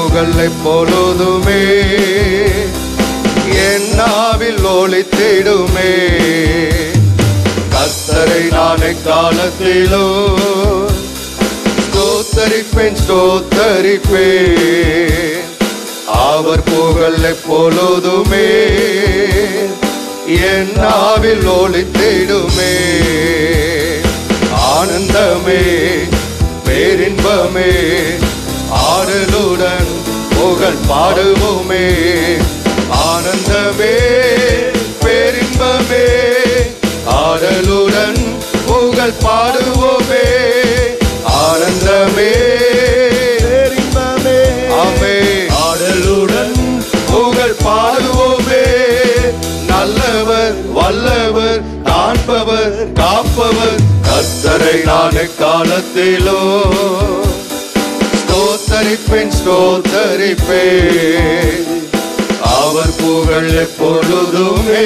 புகழ் எப்பொழுதுமே என் நாவில் ஒளித்திடுமே கர்த்தரை நானே காலத்திலோ ஸ்தோத்தரிப்பேன் ஸ்தோத்தரிப்பேன் அவர் புகழ் எப்பொழுதுமே என் நாவில் ஒளித்திடுமே ஆனந்தமே பேரின்பமே ஆடலுடன் புகழ் பாடுவோமே ஆனந்தமே பேரின்பமே ஆடலுடன் புகழ் பாடுவோமே ஆனந்தமே பேரின்பமே ஆமே ஆடலுடன் புகழ் பாடுவோமே நல்லவர் வல்லவர் காண்பவர் காப்பவர் கர்த்தரை நானே காலத்திலோ ஸ்தோத்தரிப்பேன் ஸ்தோத்தரிப்பேன் அவர் புகழ் எப்பொழுதுமே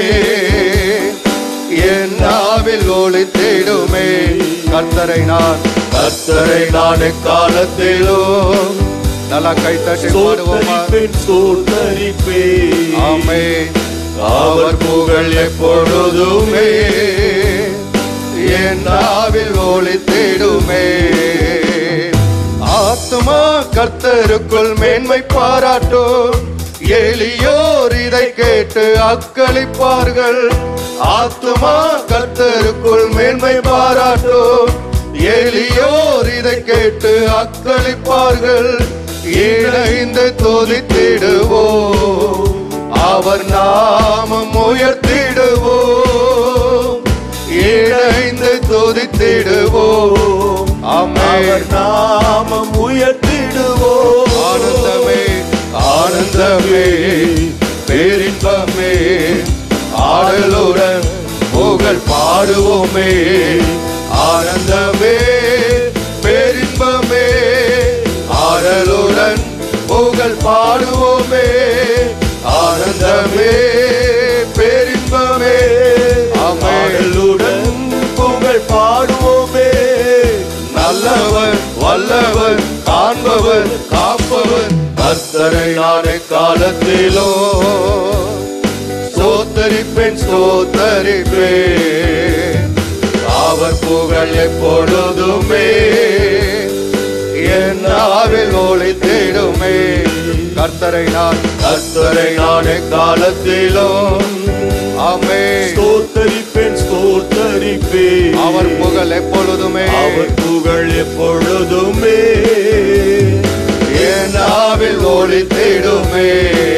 என் நாவில் ஒளித்திடுமே கர்த்தரை நான் கர்த்தரை நானே காலத்திலோ நல்லா கைத்தட்டி பாடுவோமா ஸ்தோத்தரிப்பேன் ஸ்தோத்தரிப்பேன் ஆமே அவர் புகழ் எப்பொழுதுமே என் நாவில் ஒளித்திடுமே ஆத்மா கர்த்தருக்குள் மேன்மை பாராட்டோ எளியோர் இதை கேட்டு அக்களிப்பார்கள் ஆத்மா கர்த்தருக்குள் மேன்மை பாராட்டோ எளியோர் இதை கேட்டு அக்களிப்பார்கள் இணைந்து துதித்திடுவோம் அவர் நாமம் உயர்த்திடுவோம் இணைந்து துதித்திடுவோம் ஆமே அவர் நாமம் உயர்த்திடுவோம் ஆனந்தமே ஆனந்தமே பேரின்பமே ஆடலுடன் புகழ் பாடுவோமே ஆனந்தமே பேரின்பமே ஆடலுடன் புகழ் பாடுவோமே ஆனந்தமே பேரின்பமே ஆமே ஆடலுடன் புகழ் பாடுவோமே நல்லவர் வல்லவர் காண்பவர் காப்பவர் கர்த்தரை நானே காலத்திலோ சோத்தரிப்பேன் சோத்தரிப்பேன் அவர் புகழ் எப்பொழுதுமே என் நாவில் ஒளித்திடுமே கர்த்தரை நான் கர்த்தரை நானே காலத்திலோ ஆமே ஸ்தோத்தரிப்பேன் ஸ்தோத்தரிப்பேன் அவர் புகழ் எப்பொழுதுமே அவர் புகழ் எப்பொழுதுமே என் நாவில் ஒளித்திடுமே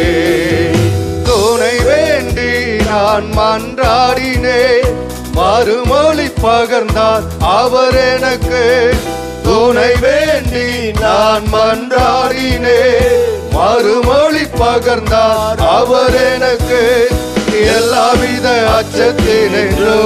துணை வேண்டி நான் மன்றாடினேன் மறுமொழி பகர்ந்தார் அவர் எனக்கு துணை வேண்டி நான் மன்றாடினேன் மறுமொழி பகர்ந்தார் அவர் எனக்கு எல்லாவித அச்சத்தினோ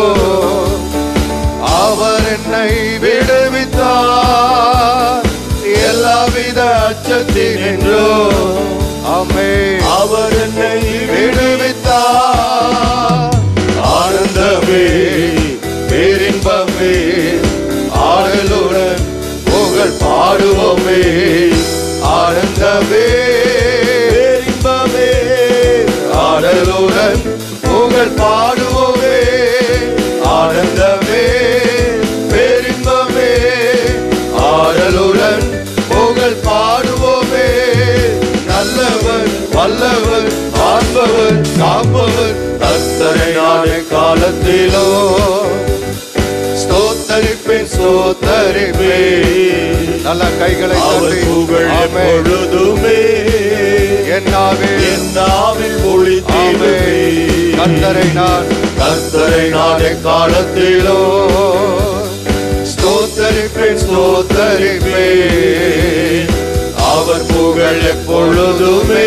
அவர் என்னை விடுவித்தார் எல்லாவித அச்சத்தினோ அம்மே அவர் என்னை விடுவித்தார் ஆனந்தமே பேரின்பமே ஆடலுடன் புகழ் பாடுவோமே ஆனந்தமே பேரின்பமே ஆடலுடன் புகழ் பாடுவோமே ஆனந்தமே பேரின்பமே ஆடலுடன் புகழ் பாடுவோமே நல்லவர் வல்லவர் காண்பவர் காப்பவர் கர்த்தரை நானே காலத்திலோ ஸ்தோத்தரிப்பேன் ஸ்தோத்தரிப்பேன் நல்ல கைகளை அவர் தட்டி புகழ் ஆமென். எப்பொழுதுமே என்னாவே என் நாவில் ஒளித்திடுமே கர்த்தரை நான் கர்த்தரை நானே காலத்திலோ ஸ்தோத்தரிப்பேன் ஸ்தோத்தரிப்பேன் அவர் புகழ் எப்பொழுதுமே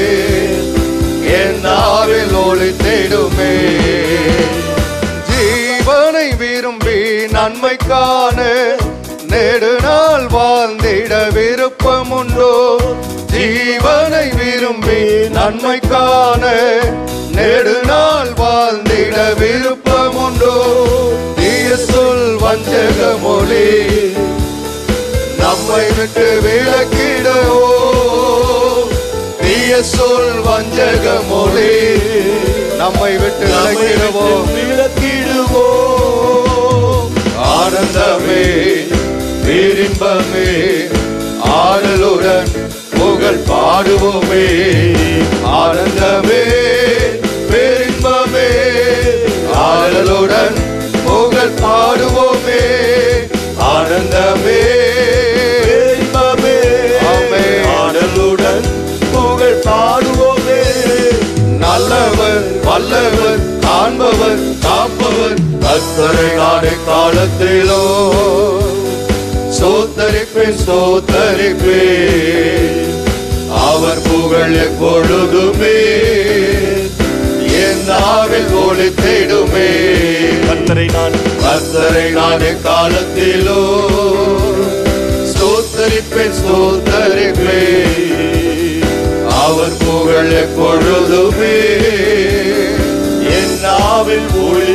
என் நாவில் ஒளித்திடுமே ஜீவனை விரும்பி நன்மை காண நெடுநாள் வாழ்ந்திட விருப்பம் உண்டோ ஜீவனை விரும்பி நன்மை காண நெடுநாள் வாழ்ந்திட விருப்பம் உண்டோ தீய சொல் வஞ்சக மொழி நம்மை விட்டு விலக்கிடவோ சொல் வஞ்சக மொழி நம்மை விட்டு விலக்கிடுவோம் விளக்கிடுவோம் ஆனந்தமே பேரின்பமே ஆடலுடன் புகழ் பாடுவோமே ஆனந்தமே பேரின்பமே ஆடலுடன் புகழ் பாடுவோமே ஆனந்தமே இன்பமே ஆமென். ஆடலுடன் புகழ் பாடுவோமே நல்லவர் வல்லவர் காண்பவர் காப்பவர் கத்தரை நாடு காலத்திலோ சோத்தரிப்பேன் சோத்தரிப்பேன் அவர் புகழ் எப்பொழுதுமே என் நாவில் ஒளித்திடுமே கத்தரை நான் கத்தரை நாடு காலத்திலோ ஸ்தோத்தரிப்பேன் ஸ்தோத்தரிப்பேன் அவர் புகழ் எப்பொழுதுமே என் நாவில்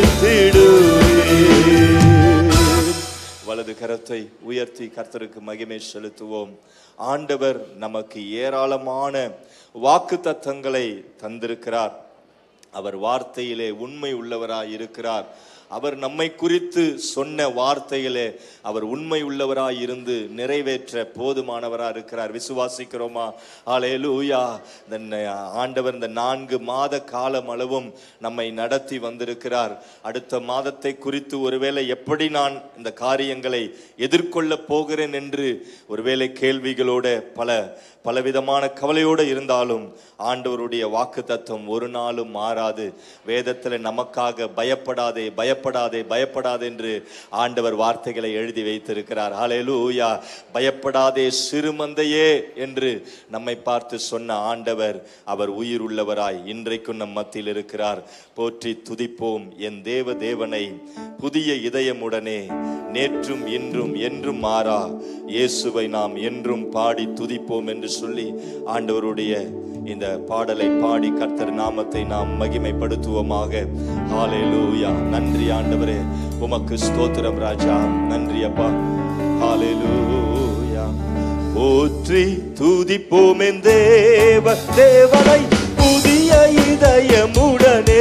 ஒளித்திடுவேன் வலது கரத்தை உயர்த்தி கர்த்தருக்கு மகிமை செலுத்துவோம் ஆண்டவர் நமக்கு ஏராளமான வாக்கு தத்தங்களை தந்திருக்கிறார் அவர் வார்த்தையிலே உண்மை உள்ளவராய் இருக்கிறார் அவர் நம்மை குறித்து சொன்ன வார்த்தையிலே அவர் உண்மை உள்ளவராய் இருந்து நிறைவேற்ற போதுமானவராக இருக்கிறார் விசுவாசிக்கிறோமா ஆலேலூயா இந்த ந- ஆண்டவர் இந்த நான்கு மாத காலம் அளவும் நம்மை நடத்தி வந்திருக்கிறார் அடுத்த மாதத்தை குறித்து ஒருவேளை எப்படி நான் இந்த காரியங்களை எதிர்கொள்ள போகிறேன் என்று ஒருவேளை கேள்விகளோட பல பலவிதமான கவலையோடு இருந்தாலும் ஆண்டவருடைய வாக்கு தத்துவம் ஒரு நாளும் மாறாது வேதத்தில் நமக்காக பயப்படாதே பயப்படாதே பயப்படாதே என்று ஆண்டவர் வார்த்தைகளை எழுதி வைத்திருக்கிறார் ஹalleluya பயப்படாதே சிறுமந்தையே என்று நம்மை பார்த்து சொன்ன ஆண்டவர் அவர் உயிர் உள்ளவராய் இன்றைக்கும் நம் மத்தியில் இருக்கிறார் போற்றி துதிப்போம் என் தேவ தேவனை புதிய இதயமுடனே நேற்றும் இன்றும் என்றும் மாறா இயேசுவை நாம் என்றும் பாடி துதிப்போம் என்று சொல்லி ஆண்டவருடைய இந்த பாடலை பாடி கர்த்தர் நாமத்தை நாம் மகிமைப்படுத்துவோமாக ஹalleluya நன்றி ஆண்டவரே உமக்கு ஸ்தோத்திரம் ராஜா நன்றி அப்பா ஹalleluya போற்றி துதிப்போம் என் தேவ தேவனை புதிய இதயமுடனே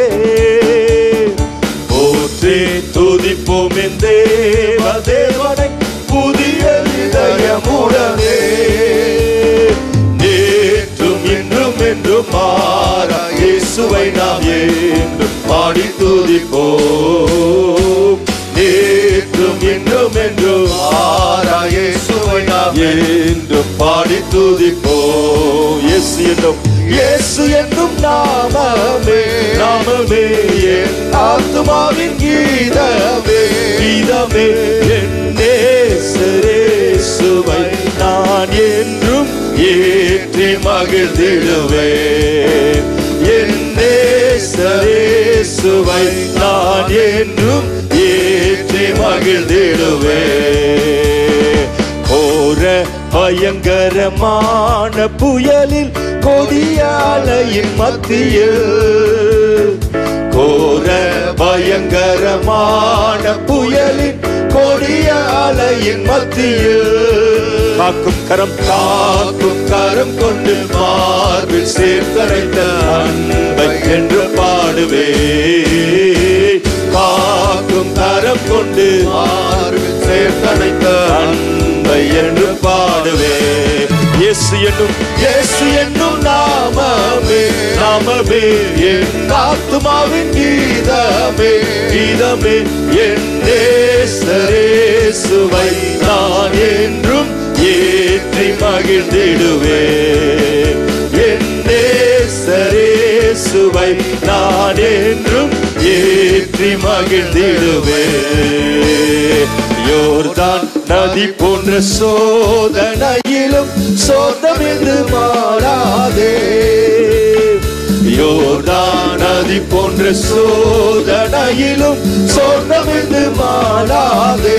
போற்றி துதிப்போம் என் தேவ தேவனை புதிய இதயமுடனே நேற்றும் இன்றும் என்றும் மாறா இயேசுவை நாம் என்றும் பாடி துதிப்போம் நேற்றும் இன்றும் என்றும் ஆரா இயேசுவை நாம் என்றும் பாடி துதிப்போம் இயேசு என்னும் இயேசு என்னும் நாமமே நாமமே என் ஆத்துமாவின் கீதமே கீதமே என் நேசரேசுவை நான் என்றும் ஏற்றி மகிழ்ந்திடுவேன் என் நேசரேசுவை நான் என்றும் ஏற்றி மகிழ்ந்திடுவேன் கோர பயங்கரமான புயலில் கொடிய அலையின் மத்தியில் கோர பயங்கரமான புயலின் கொடிய அலையின் மத்தியில் காக்கும் கரம் காக்கும் கரம் கொண்டு மார்பில் சேர்த்தரைத்த அன்பை என்று பாடுவே காக்கும் கரம் கொண்டு மார்பில் சேர்த்தனைத்த அன்பை என்று பாடுவே இயேசு என்னும் இயேசு என்னும் நாமமே நாமமே என் ஆத்துமாவின் கீதமே கீதமே என் நேசரேசுவை நான் என்றும் ஏற்றி மகிழ்ந்திடுவே என் நேசரேசுவை நான் என்றும் ஏற்றி மகிழ்ந்திடுவே யோர்தான் நதி போன்ற சோதனையிலும் சோதமின்று மாறாதே யோர்தான் நதி போன்ற சோதனையிலும் சோதமின்று மாறாதே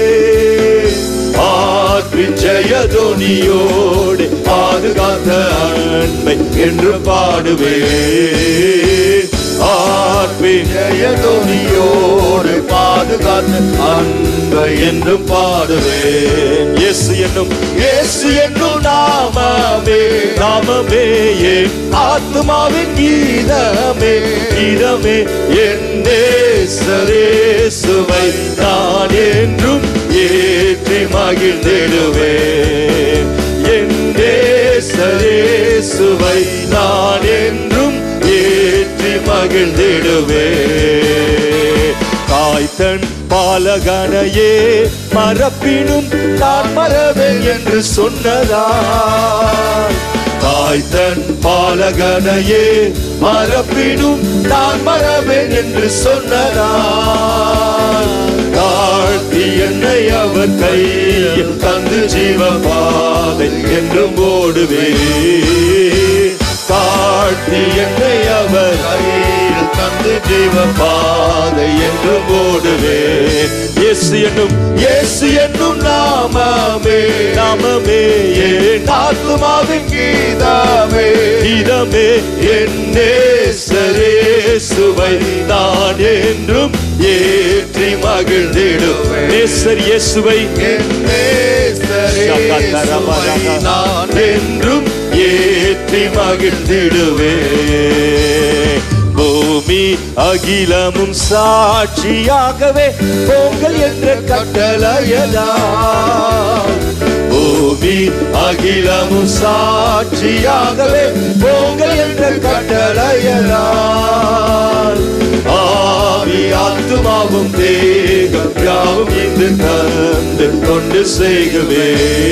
ஆற்றின் ஜெயதொனியோடு பாதுகாத்த அன்பை என்று பாடுவே பார்ப்பேன் ஜெயதொனியோடு பாதுகாத்து அன்பை என்றும் பாடுவேன் இயேசு என்னும் இயேசு என்னும் நாமமே நாமமே என் ஆத்மாவின் கீதமே கீதமே என் நேசரேசுவை நான் என்றும் ஏற்றி மகிழ்ந்திடுவேன் என் நேசரேசுவை நான் என்றும் ஏற்றி மகிழ்ந்திடுவேன் காய்த்தன் பாலகனையே மறப்பினும் நான் மறவேன் என்று சொன்னதால் காய்த்தன் பாலகனையே மறப்பினும் நான் மறவேன் என்று சொன்னதால் தாழ்த்தி என்னை அவர் கையில் தந்து ஜீவ பாதை என்றும் ஓடுவே தாழ்த்தி என்னை அவர் கையில் தந்து ஜீவ பாதை என்று ஓடுவேன் இயேசு என்னும் இயேசு என்னும் நாமமே நாமமே என் ஆத்மாவின் கீதமே கீதமே என் நேசரேசுவை நான் என்றும் ஏற்றி மகிழ்ந்திடுவேன் நேசர் இயேசுவை நான் என்றும் ஏற்றி மகிழ்ந்திடுவே பூமி அகிலமும் சாட்சியாகவே பொங்கல் என்ற கட்டளையதா பூமி அகிலமும் சாட்சியாகவே பொங்கல் என்ற கட்டளையதா ஆவி ஆத்துமாவும் தேகம் யாவும் இன்று தந்து கொண்டு செய்கவே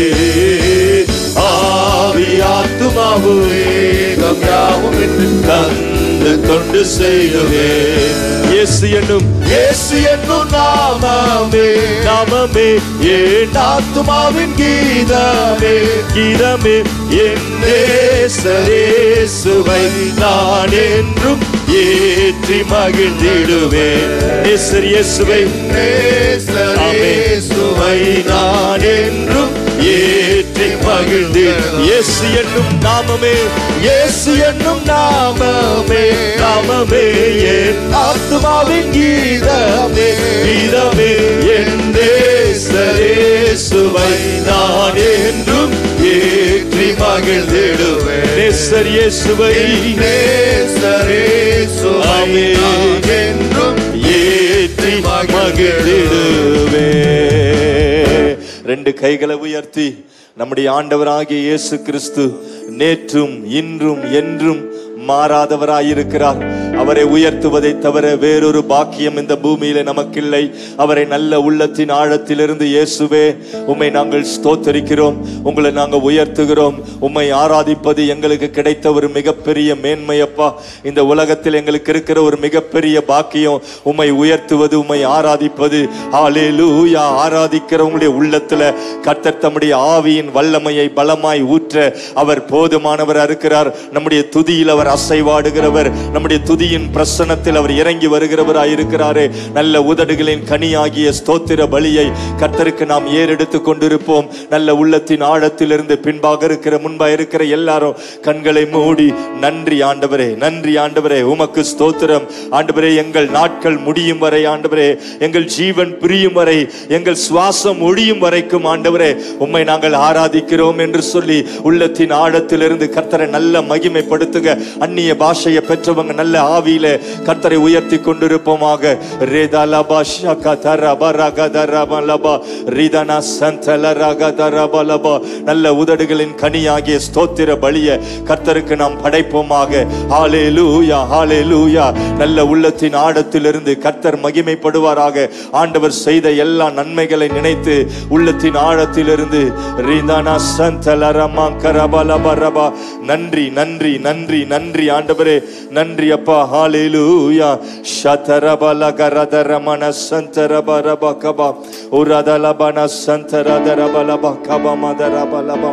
ஆவி ஆத்துமாவும் தேகம் யாவும் இன்று தந்து கொண்டு செய்கவே இயேசு என்னும் இயேசு என்னும் நாமமே நாமமே என் ஆத்துமாவின் கீதமே கீதமே என் நேசரேசுவை நான் என்றும் ஏற்றி மகிழ்ந்திடுவேன் நேசர் இயேசுவை நேசரேசுவை நான் என்றும் ஏற்றி மகிழ்ந்தேன் இயேசு என்னும் நாமமே இயேசு என்னும் நாமமே நாமமே என் ஆத்மாவின் கீதமே கீதமே என் நேசரேசுவை நான் என்றும் ஏற்றி மகிழ்ந்திடுவேன் நேசர் இயேசுவை நேசரேசுவை நான் என்றும் ஏற்றி மகிழ்ந்திடுவே ரெண்டு கைகளை உயர்த்தி நம்முடைய ஆண்டவராகிய இயேசு கிறிஸ்து நேற்றும் இன்றும் என்றும் மாறாதவராயிருக்கிறார் அவரை உயர்த்துவதை தவிர வேறொரு பாக்கியம் இந்த பூமியில நமக்கில்லை அவரை நல்ல உள்ளத்தின் ஆழத்திலிருந்து இயேசுவே உம்மை நாங்கள் ஸ்தோத்தரிக்கிறோம் உங்களை நாங்கள் உயர்த்துகிறோம் உம்மை ஆராதிப்பது எங்களுக்கு கிடைத்த ஒரு மிகப்பெரிய மேன்மையப்பா இந்த உலகத்தில் எங்களுக்கு இருக்கிற ஒரு மிகப்பெரிய பாக்கியம் உம்மை உயர்த்துவது உம்மை ஆராதிப்பது ஹalleluya ஆராதிக்கிறவங்களுடைய உள்ளத்துல கர்த்தர் தம்முடைய ஆவியின் வல்லமையை பலமாய் ஊற்ற அவர் போதுமானவர் இருக்கிறார் நம்முடைய துதியில் அவர் அசைவாடுகிறவர் நம்முடைய துதியின் பிரசன்னத்தில் அவர் இறங்கி வருகிறவராய் இருக்கிறாரே நல்ல உதடுகளின் கனியாகிய ஸ்தோத்திர பலியை கர்த்தருக்கு நாம் ஏறெடுத்து கொண்டிருப்போம் நல்ல உள்ளத்தின் ஆழத்திலிருந்து பின்பாக இருக்கிற முன்பாக இருக்கிற எல்லாரும் கண்களை மூடி நன்றி ஆண்டவரே நன்றி ஆண்டவரே உமக்கு ஸ்தோத்திரம் ஆண்டவரே எங்கள் நாட்கள் முடியும் வரை ஆண்டவரே எங்கள் ஜீவன் பிரியும் வரை எங்கள் சுவாசம் ஒழியும் வரைக்கும் ஆண்டவரே உம்மை நாங்கள் ஆராதிக்கிறோம் என்று சொல்லி உள்ளத்தின் ஆழத்திலிருந்து கர்த்தரை நல்ல மகிமைப்படுத்துங்க அந்நிய பாஷையை பெற்றவங்க நல்ல ஆவியில கர்த்தரை உயர்த்தி கொண்டிருப்போமாக ரேதாலபா ஷகா தரபா ரகதரபா லபா ரிதனா சந்தல ரகதரபா லபா நல்ல உதடுகளின் கனியாகிய ஸ்தோத்திர பலிய கர்த்தருக்கு நாம் படைப்போமாக ஹalleluya ஹalleluya நல்ல உள்ளத்தின் ஆழத்திலிருந்து கர்த்தர் மகிமைப்படுவாராக ஆண்டவர் செய்த எல்லா நன்மைகளை நினைத்து உள்ளத்தின் ஆழத்திலிருந்து ரிதனா சந்தல ரமா கரபலபா ரபா நன்றி நன்றி நன்றி நன்றி ஆண்டவரே நன்றி அப்பா ஹalleluya ஷதரபல கரதரமன சந்தரபரப கபா உரதலபன சந்தரதரபலப கபா மதரபலபா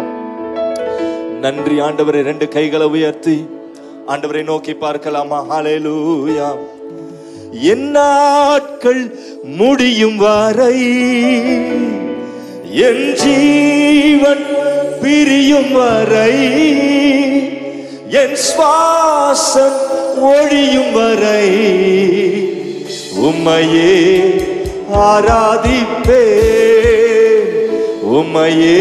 நன்றி ஆண்டவரே ரெண்டு கைகளை உயர்த்தி ஆண்டவரை நோக்கி பார்க்கலாமா ஹalleluya என் நாட்கள் முடியும் வரை என் ஜீவன் பிரியும் வரை என் சுவாசம் ஒழியும் வரை உம்மையே ஆராதிப்பே உம்மையே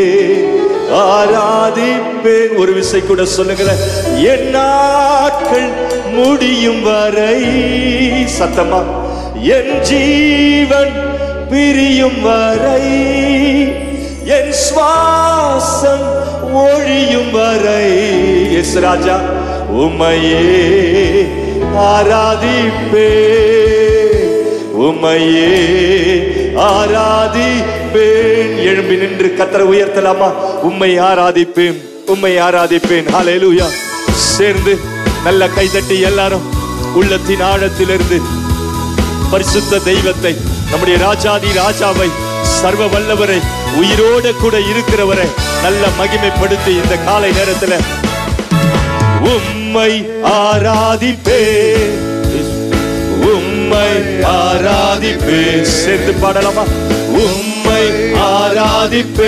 ஆராதிப்பேன் ஒரு விசை கூட சொல்லுங்களேன் என் நாட்கள் முடியும் வரை சத்தமா என் ஜீவன் பிரியும் வரை என் சுவாசம் ஒழியும் வரை எஸ் ராஜா உம்மையே ஆராதிப்பே உம்மையே ஆராதிப்பேன் எழும்பி நின்று கத்தரை உயர்த்தலாமா உம்மை ஆராதிப்பேன் உம்மை ஆராதிப்பேன் ஹalleluya சேர்ந்து நல்ல கைதட்டி எல்லாரும் உள்ளத்தின் ஆழத்திலிருந்து பரிசுத்த தெய்வத்தை நம்முடைய ராஜாதி ராஜாவை சர்வ வல்லவரை உயிரோட கூட இருக்கிறவரை நல்ல மகிமைப்படுத்தி இந்த காலை நேரத்துல உம்மை ஆராதிப்பே உம்மை ஆராதிப்பே சேர்ந்து பாடலாமா உம்மை ஆராதிப்பே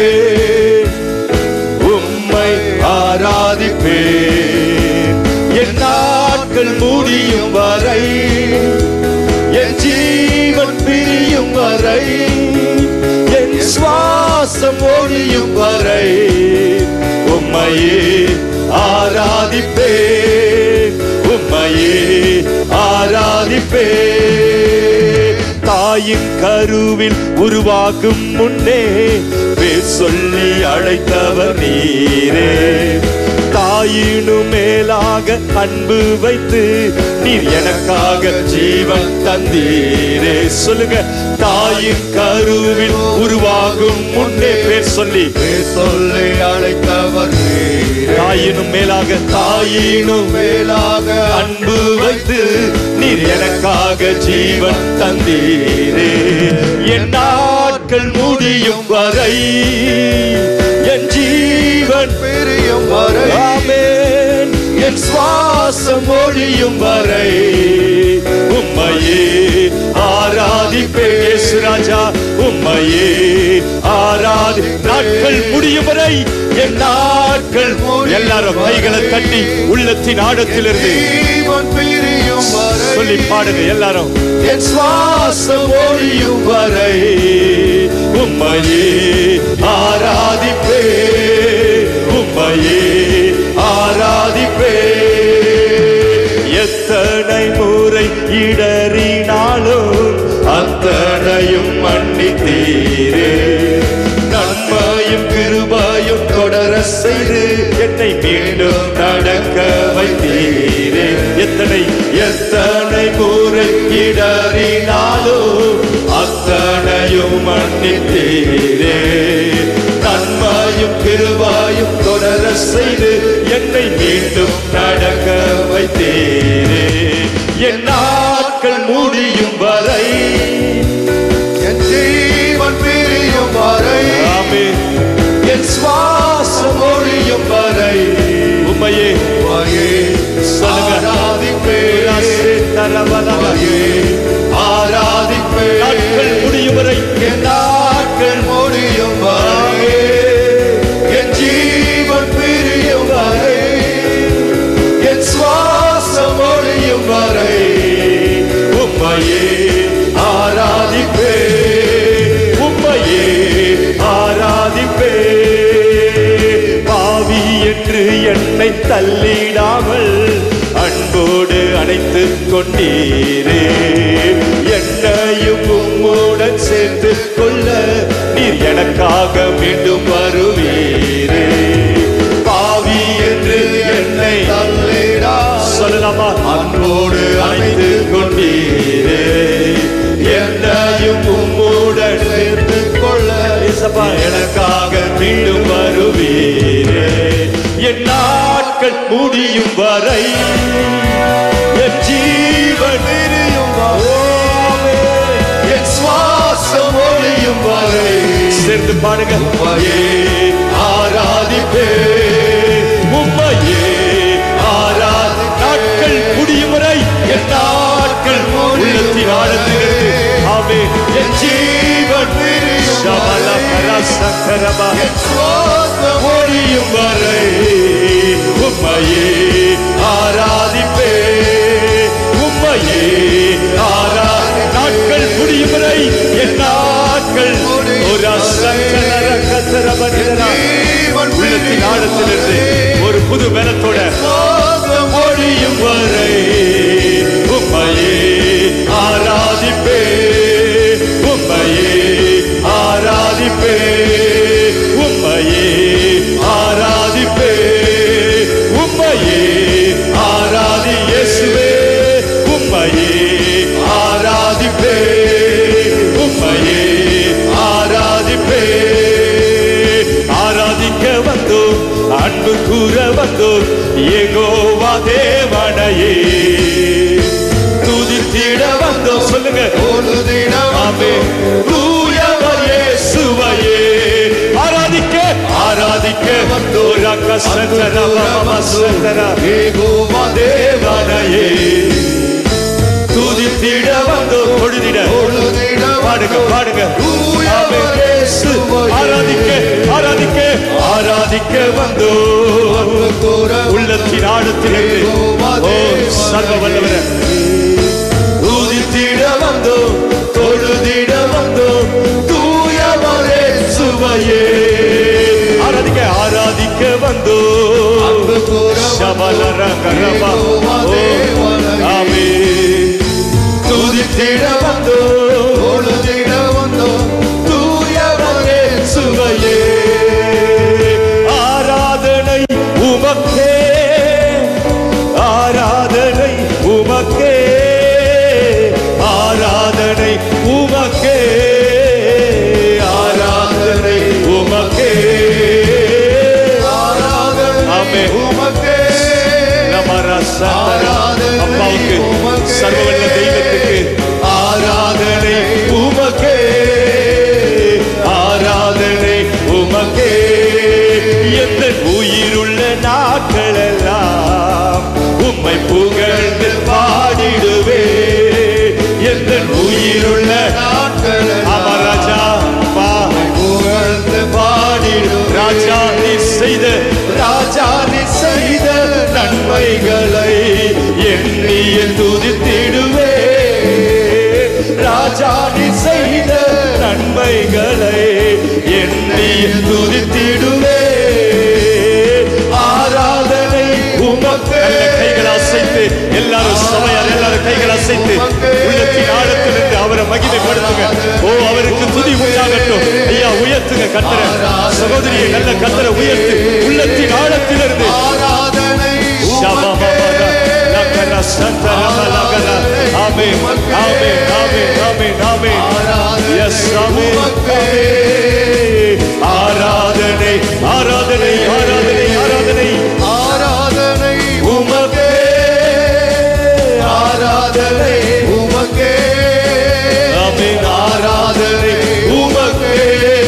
உம்மை ஆராதிப்பே என் நாட்கள் முடியும் வரை என் ஜீவன் பிரியும் வரை என் சுவாசம் ஒழியும் வரை உம்மையே ஆராதிப்பே உம்மையே ஆராதிப்பே தாயின் கருவில் உருவாகும் முன்னே பேர் சொல்லி அழைத்தவர் நீரே தாயினும் மேலாக அன்பு வைத்து நீர் எனக்காக ஜீவன் தந்தீரே சொல்லுங்க தாயின் கருவில் உருவாகும் முன்னே பேர் சொல்லி பேர் சொல்லி அழைத்தவர் நீரே. தாயினும் மேலாக தாயினும் மேலாக அன்பு வைத்து நீர் எனக்காக ஜீவன் தந்தீரே என் நாட்கள் முடியும் வரை என் ஜீவன் பிரியும் வரை ஆமென் என் சுவாசம் ஒழியும் வரை உம்மையே ஆராதிப்பே இயேசு ராஜா உம்மையே ஆராதி நாட்கள் முடியும் வரை என் நாட்கள் எல்லாரும் கைகளை தட்டி உள்ளத்தின் ஆழத்திலிருந்து ஜீவன் பிரியும் வரை சொல்லி பாடுங்க எல்லாரும் என் சுவாசம் ஒழியும் வரை உம்மையே ஆராதிப்பே உம்மையே ஆராதிப்பே எத்தனை முறை இடறினாலும் அத்தனையும் மன்னித்தீரே நன்மையும் கிருபாயும் தொடர செய்து என்னை மீண்டும் நடக்க வைத்தீரே எத்தனை எத்தனை முறை இடறினாலும் அத்தனையும் மன்னித்தீரே நன்மையும் கிருபாயும் தொடர செய்து என்னை மீண்டும் நடக்க வைத்தீரே என் நாட்கள் முடியும் வரை என் ஜீவன் பிரியும் வரை ஆமென். என் சுவாசம் ஒழியும் வரை உண்மையே உம்மையே சொல்லுங்க. ஆராதிப்பேன். தரவலமையே. ஆராதிப்பேன். நாட்கள் முடியும் வரை என் நாட்கள் முடியும் வரை என் ஜீவன் பிரியும் வரை என் சுவாசம் ஒழியும் வரை உம்மையே ஆராதிப்பே உம்மையே ஆராதிப்பே பாவி என்று என்னை தள்ளிடாமல் அன்போடு அணைத்துக் கொண்டீரே என்னையும் உம்முடன் சேர்த்து கொள்ள நீர் எனக்காக மீண்டும் வருவீரே பாவி என்று என்னை தள்ளிடா சொல்லலாமா அன்போடு அணைத்து கொண்டீரே என்னையும் உம்முடன் சேர்த்து கொள்ள இசப்பா எனக்காக மீண்டும் வருவீரே என் நாட்கள் முடியும் வரை என் ஜீவன் பிரியும் வரை ஓமே. என் சுவாசம் ஒழியும் வரை சேர்ந்து பாடுங்க உம்மையே ஆராதிப்பே உம்மையே ஆராதி நாட்கள் முடியும் வரை என் நாட்கள் உள்ளத்தின் ஆழத்திலிருந்து ஆமே என் ஜீவன் சபல பரசக்கரபா என் சுவாசம் ஒழியும் வரை உம்மையே ஆராதிப்பே சுவாசம் ஒழியும் வரை உம்மையே ஆராதிப்பே உம்மையே ஆராதிப்பே உம்மையே ஆராதிப்பே உம்மையே ஆராதி இயேசுவே உம்மையே ஆராதிப்பே உம்மையே ஆராதிப்பே ஆராதிக்க வந்தோம் அன்பு கூற வந்தோம் ஏகோவா தேவனையே துதித்திட வந்தோம் சொல்லுங்க ஆமே தூயவர் இயேசுவையே ஆராதிக்க ஆராதிக்க வந்தோம் ரக்கசந்தர மமசந்தர தேவனையே துதித்திட வந்தோம் தொழுதிட பாடுங்க பாடுங்க ஆமே. இயேசு ஆராதிக்க ஆராதிக்க ஆராதிக்க வந்தோ உள்ளத்தின் ஆழத்திலிருந்து ஓ சர்வ வல்லவரே துதித்திட வந்தோ தொழுதிட வந்தோ தூயவரே சுவையே ஆராதிக்க ஆராதிக்க வந்தோ சபலரகரபா ஓ ஆமே துதித்திட வந்தோ தூயவரே சுவையே ஆராதனை உமக்கே ஆராதனை உமக்கே ஆராதனை உமக்கே ஆராதனை உமக்கே ஆமே நமரசந்தர அப்பாவுக்கு சர்வவல்ல தெய்வத்துக்கு ஆராதனை உமக்கே ஆராதனை உமக்கே எந்த உயிருள்ள நாட்களெல்லாம் உம்மை புகழ்ந்து பாடிடுவே எந்த உயிருள்ள அமராஜா பா பாடிடும் ராஜா நீ செய்த ராஜா நீ செய்த நன்மைகளை எண்ணிய துதித்திடுவே ராஜா நீ செய்த நன்மைகளை எண்ணிய துதித்திடுவே ஆராதனை உமக்கு நல்ல கைகள் அசைத்து எல்லாரும் சபையார் எல்லாரும் கைகள் அசைத்து உள்ளத்தின் ஆழத்திலிருந்து அவரை மகிமைப்படுத்துங்க ஓ அவருக்கு துதி உண்டாகட்டும் ஐயா உயர்த்துங்க கத்தர சகோதரியை நல்ல கத்தர உயர்த்து உள்ளத்தின் ஆழத்திலிருந்து ஷபபபத, லகர சந்தரம லகர. ஆமென், ஆமென், ஆமென், ஆமென், ஆமென். Yes, ஆமென், ஆமென். ஆராதனை ஆராதனை ஆராதனை ஆராதனை உமக்கே ஆராதனை ஆமென் ஆராதனை உமக்கே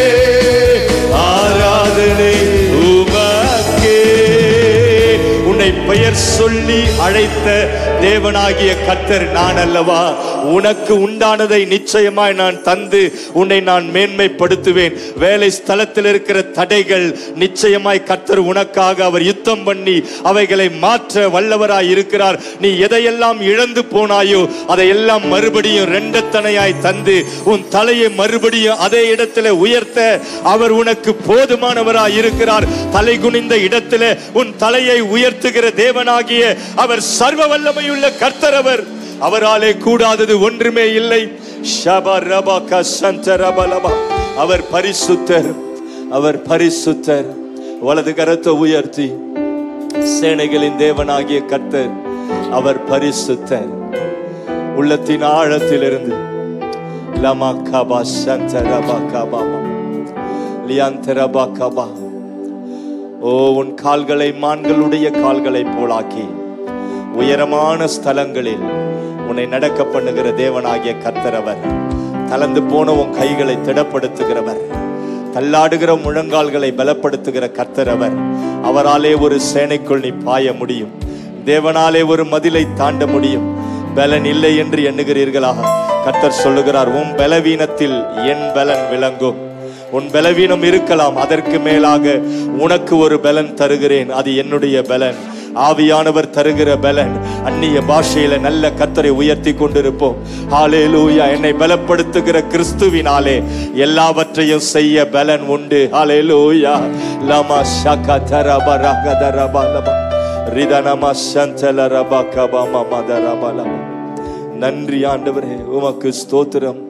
ஆராதனை உமக்கே உன்னை பெயர் சொல்லி அழைத்த தேவனாகிய கர்த்தர் நான் அல்லவா உனக்கு உண்டானதை நிச்சயமாய் நான் தந்து உன்னை நான் மேன்மைப்படுத்துவேன் வேலை ஸ்தலத்தில் இருக்கிற தடைகள் நிச்சயமாய் கர்த்தர் உனக்காக அவர் யுத்தம் பண்ணி அவைகளை மாற்ற வல்லவராய் இருக்கிறார் நீ எதையெல்லாம் இழந்து போனாயோ அதையெல்லாம் மறுபடியும் ரெண்டத்தனையாய் தந்து உன் தலையை மறுபடியும் அதே இடத்துல உயர்த்த அவர் உனக்கு போதுமானவராய் இருக்கிறார் தலை குனிந்த இடத்துல உன் தலையை உயர்த்துகிற தேவனாகிய அவர் சர்வ வல்லமையுள்ள கர்த்தர் அவர் அவராலே கூடாதது ஒன்றுமே இல்லை ஷப ரப கசந்த ரப லப. அவர் பரிசுத்தர் அவர் பரிசுத்தர் வலது கரத்தை உயர்த்தி சேனைகளின் தேவனாகிய கர்த்தர் அவர் பரிசுத்தர் உள்ளத்தின் ஆழத்திலிருந்து லமா கபா சந்த ரபா கபா லியாந்த ரபா கபா ஓ உன் கால்களை மான்களுடைய கால்களை போலாக்கி உயரமான ஸ்தலங்களில் உன்னை நடக்க பண்ணுகிற தேவனாகிய கர்த்தர் அவர் தளர்ந்து போன உன் கைகளை திடப்படுத்துகிறவர் தள்ளாடுகிற முழங்கால்களை பலப்படுத்துகிற கர்த்தர் அவர் அவராலே ஒரு சேனைக்குள் நீ பாய முடியும் தேவனாலே ஒரு மதிலை தாண்ட முடியும் பலன் இல்லை என்று எண்ணுகிறீர்களா கர்த்தர் சொல்லுகிறார் உன் பலவீனத்தில் என் பலன் விளங்கும் உன் பலவீனம் இருக்கலாம் அதற்கு மேலாக உனக்கு ஒரு பலன் தருகிறேன் அது என்னுடைய பலன் ஆவியானவர் தருகிற பலன் அந்நிய பாஷையில நல்ல கத்தரை உயர்த்தி கொண்டிருப்போம் ஹalleluya என்னை பலப்படுத்துகிற கிறிஸ்துவினாலே எல்லாவற்றையும் செய்ய பலன் உண்டு ஹalleluya லமா ஷக தரப ரக தரப லப ரிதனமா சந்தல ரபா கபாமா மதரபலா நன்றி ஆண்டவரே உமக்கு ஸ்தோத்திரம்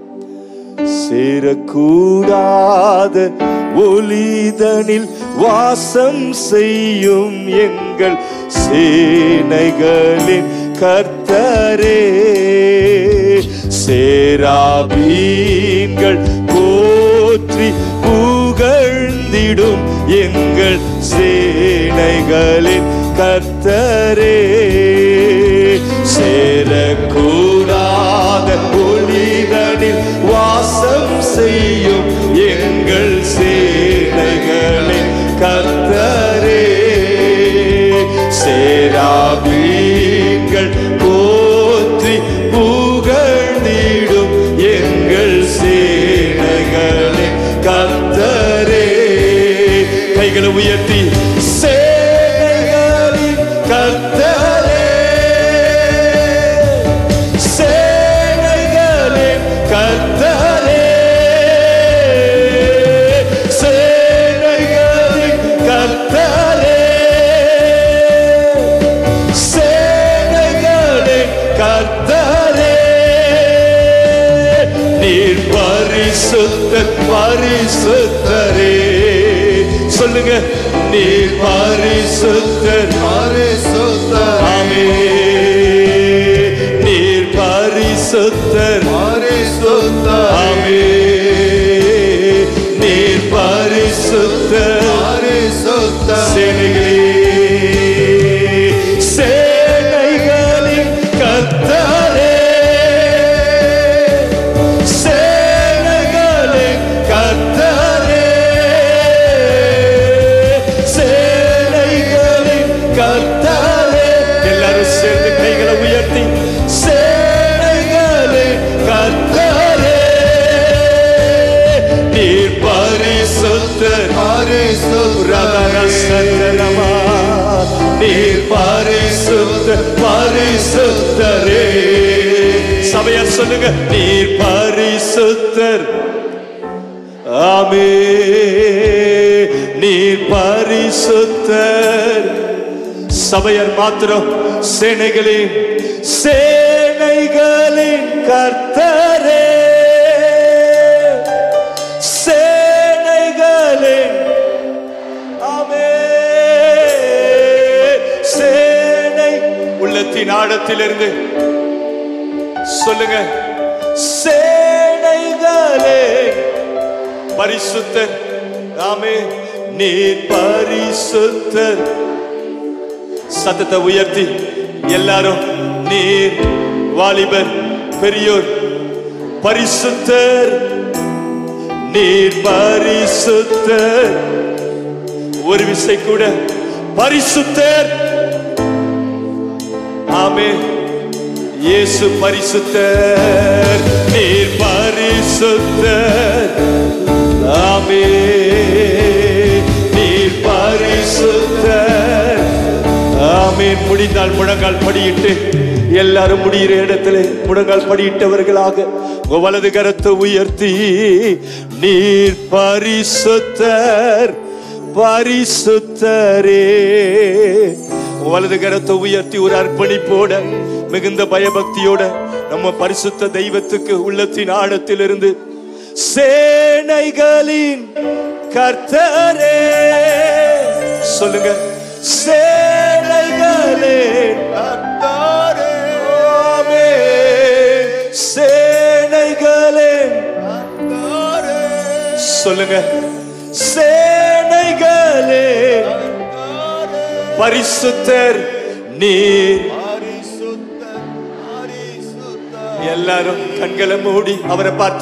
சேரக்கூடாத ஒளிதனில் வாசம் செய்யும் எங்கள் சேனைகளின் கர்த்தரே சேராபீன்கள் போற்றி புகழ்ந்திடும் எங்கள் சேனைகளின் கர்த்தரே சேரக்கூடாத ஒளிதனில் வாசம் செய்யும் எங்கள் சேனைகளின் கர்த்தரே சேராபீன்கள் போற்றி புகழ்ந்திடும் எங்கள் சேனைகளின் கர்த்தரே கைகளை உயர்த்தி சேனைகளின் கர்த்தரே சேனைகளின் கர்த்தரே சேனைகளின் கர்த்தரே சேனைகளின் கர்த்தரே நீர் பரிசுத்தர் பரிசுத்தரே சொல்லுங்க நீர் பரிசுத்தர் பரிசுத்தர் ஆமே நீர் பரிசுத்தர் பரிசுத்தர் ஆமே நீர் பரிசுத்தர் பரிசுத்தர் சேனைகளே சேனைகளின் கர்த்தரே சேனைகளின் கர்த்தரே சேனைகளின் கர்த்தரே எல்லாரும் சேர்ந்து கைகளை உயர்த்தி சேனைகளின் கர்த்தரே நீர் பரிசுத்தர் ரதரசந்தரமா. நீர் பரிசுத்தர் பரிசுத்தரே சபையார் சொல்லுங்க நீர் பரிசுத்தர் ஆமே நீர் பரிசுத்தர் சபையர் மாத்திரம் சேனைகளின் சேனைகளின் கர்த்தரே சேனைகளின் ஆமே சேனை உள்ளத்தின் ஆழத்திலிருந்து சொல்லுங்க சேனைகளே பரிசுத்தர் ஆமே நீர் பரிசுத்தர் சத்தத்தை உயர்த்தி எல்லாரும் நீர் வாலிபர் பெரியோர் பரிசுத்தர் நீர் பரிசுத்தர் ஒரு விசை கூட பரிசுத்தர் ஆமே இயேசு பரிசுத்தர் நீர் பரிசுத்தர் ஆமே நீர் பரிசுத்தர் ஆமென் முடிந்தால் முழங்கால் படியிட்டு எல்லாரும் முடிகிற இடத்துல முழங்கால் படியிட்டவர்களாக உங்க வலது கரத்தை உயர்த்தி நீர் பரிசுத்தர் பரிசுத்தரே உங்க வலது கரத்தை உயர்த்தி ஒரு அர்ப்பணிப்போட மிகுந்த பயபக்தியோட நம்ம பரிசுத்த தெய்வத்துக்கு உள்ளத்தின் ஆழத்திலிருந்து சேனைகளின் கர்த்தரே சொல்லுங்க சேனைகளின் ஆமே. சேனைகளின் சொல்லுங்க சேனைகளின் பரிசுத்தர் நீர் எல்லாரும் கண்களை மூடி அவரை பார்த்து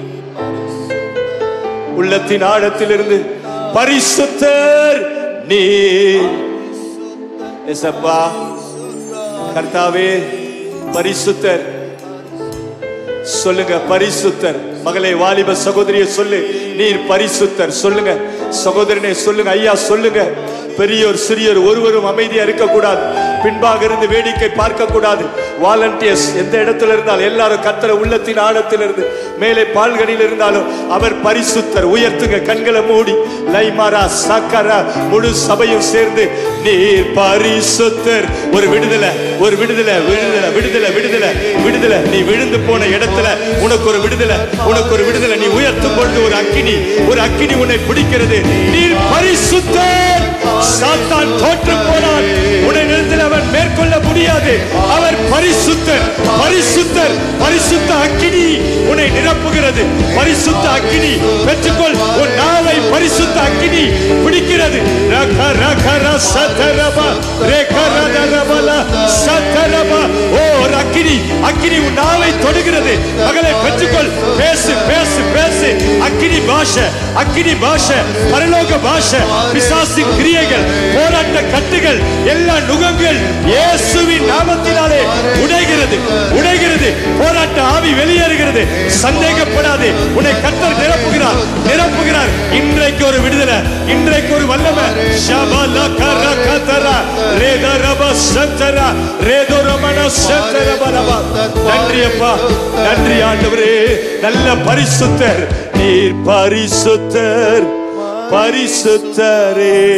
உள்ளத்தின் ஆழத்திலிருந்து பரிசுத்தர் நீர் எசப்பா கர்த்தாவே பரிசுத்தர் சொல்லுங்க பரிசுத்தர் மகளே வாலிப சகோதரியை சொல்லு நீர் பரிசுத்தர் சொல்லுங்க சகோதரனே சொல்லுங்க ஐயா சொல்லுங்க பெரியோர் சிறியோர் ஒருவரும் அமைதியா இருக்கக்கூடாது பின்பாக இருந்து வேடிக்கை பார்க்க கூடாது வாலண்டியர்ஸ் எந்த இடத்துல இருந்தால் எல்லாரும் கத்தர உள்ளத்தின் ஆழத்திலிருந்து மேலே பால்கனியில் இருந்தாலும் அவர் பரிசுத்தர் உயர்த்துங்க கண்களை மூடி லைமாரா சக்கரா முழு சபையும் சேர்ந்து நீர் பரிசுத்தர் ஒரு விடுதலை ஒரு விடுதலை விடுதலை விடுதலை விடுதலை விடுதலை நீ விழுந்து போன இடத்துல உனக்கு ஒரு விடுதலை உனக்கு ஒரு விடுதலை நீ உயர்த்தும் பொழுது ஒரு அக்கினி ஒரு அக்கினி உன்னை பிடிக்கிறது நீர் பரிசுத்தர் சாத்தான் தோற்று போனான் உன்னை நிலத்தில் அவன் மேற்கொள்ள முடியாது அவர் பரிசுத்தர் பரிசுத்தர் பரிசுத்த அக்கினி உன்னை நிரப்புகிறது பரிசுத்த அக்கினி பெற்றுக்கொள் உன் நாவை பரிசுத்த அக்கினி பிடிக்கிறது ரக ரக ர சதரப ரேக ரத ரபல சதரப ஓ ஒரு அக்கினி அக்கினி உன் நாவை தொடுகிறது மகளை பெற்றுக்கொள் பேசு பேசு பேசு அக்கினி பாஷை அக்கினி பாஷை பரலோக பாஷை பிசாசு கிரியைகள் போராட்ட கட்டுகள் எல்லா நுகங்கள் இயேசுவின் நாமத்தினாலே உடைகிறது உடைகிறது போராட்ட ஆவி வெளியேறுகிறது சந்தேகப்படாதே உன்னை கத்தர் நிரப்புகிறார் நிரப்புகிறார் இன்றைக்கு ஒரு விடுதலை இன்றைக்கு ஒரு வல்லமை ஷபல கர கதர ரேத ரப சந்தர ரேதோ ரமண சந்தர பலவா நன்றி அப்பா நன்றி ஆண்டவரே நல்ல பரிசுத்தர் நீர் பரிசுத்தர் பரிசுத்தரே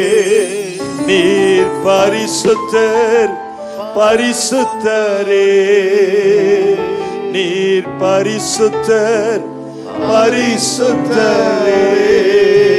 நீர் பரிசுத்தர் பரிசுத்தரே நீர் பரிசுத்தர் பரிசுத்தரே